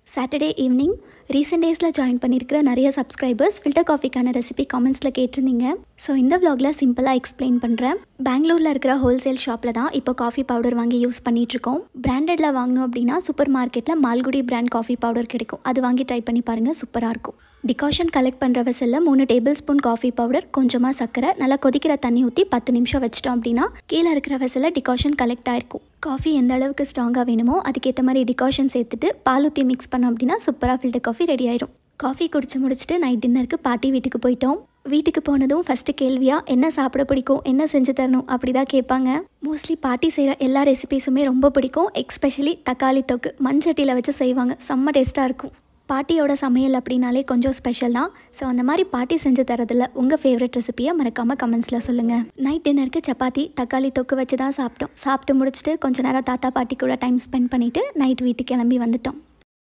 Saturday evening recent டேஸில் join பண்ணியிருக்கிற நிறைய சப்ஸ்கிரைபர்ஸ் ஃபில்டர் காஃபிக்கான ரெசிபி காமெண்ட்ஸில் கேட்டிருந்தீங்க ஸோ இந்த vlogல சிம்பிளாக எக்ஸ்பிளைன் பண்ணுறேன் பெங்களூரில் இருக்கிற ஹோல்சேல் ஷாப்பில் தான் இப்போ காஃபி பவுடர் வாங்கி யூஸ் பண்ணிகிட்ருக்கோம் பிராண்டடில் வாங்கணும் அப்படின்னா சூப்பர் மார்க்கெட்டில் மால்குடி பிராண்ட் காஃபி பவுடர் கிடைக்கும் அது வாங்கி ட்ரை பண்ணி பாருங்கள் சூப்பராக இருக்கும் டிகாஷன் கலெக்ட் பண்ணுற வெசலில் மூணு டேபிள் ஸ்பூன் காஃபி பவுடர் கொஞ்சமாக சர்க்கரை நல்லா கொதிக்கிற தண்ணி ஊற்றி பத்து நிமிஷம் வச்சிட்டோம் அப்படின்னா கீழே இருக்கிற வெசலில் டிகாஷன் கலெக்ட் ஆயிருக்கும் காஃபி எந்த அளவுக்கு ஸ்ட்ராங்காக வேணுமோ அதுக்கேற்ற மாதிரி டிகாஷன் சேர்த்துட்டு பால் ஊற்றி மிக்ஸ் பண்ணோம் அப்படின்னா சூப்பராக ஃபில்டர் காஃபி ரெடி ஆயிரும் காஃபி குடிச்சு முடிச்சுட்டு நைட் டின்னருக்கு பாட்டி வீட்டுக்கு போயிட்டோம் வீட்டுக்கு போனதும் ஃபஸ்ட்டு கேள்வியாக என்ன சாப்பிட பிடிக்கும் என்ன செஞ்சு தரணும் அப்படி தான் கேட்பாங்க மோஸ்ட்லி பாட்டி செய்கிற எல்லா ரெசிபீஸுமே ரொம்ப பிடிக்கும் எக்ஸ்பெஷலி தக்காளி தொக்கு மண்சட்டியில் வச்சு செய்வாங்க செம்ம டேஸ்ட்டாக இருக்கும் பாட்டியோட சமையல் அப்படின்னாலே கொஞ்சம் ஸ்பெஷல் தான் ஸோ அந்த மாதிரி பாட்டி செஞ்சு தரதில் உங்கள் ஃபேவரட் ரெசிபியை மறக்காமல் கமெண்ட்ஸில் சொல்லுங்கள் நைட் டின்னருக்கு சப்பாத்தி தக்காளி தொக்கு வச்சு தான் சாப்பிட்டோம் சாப்பிட்டு முடிச்சுட்டு கொஞ்ச நேரம் தாத்தா பாட்டி கூட டைம் ஸ்பெண்ட் பண்ணிவிட்டு நைட் வீட்டுக்கு கிளம்பி வந்துட்டோம்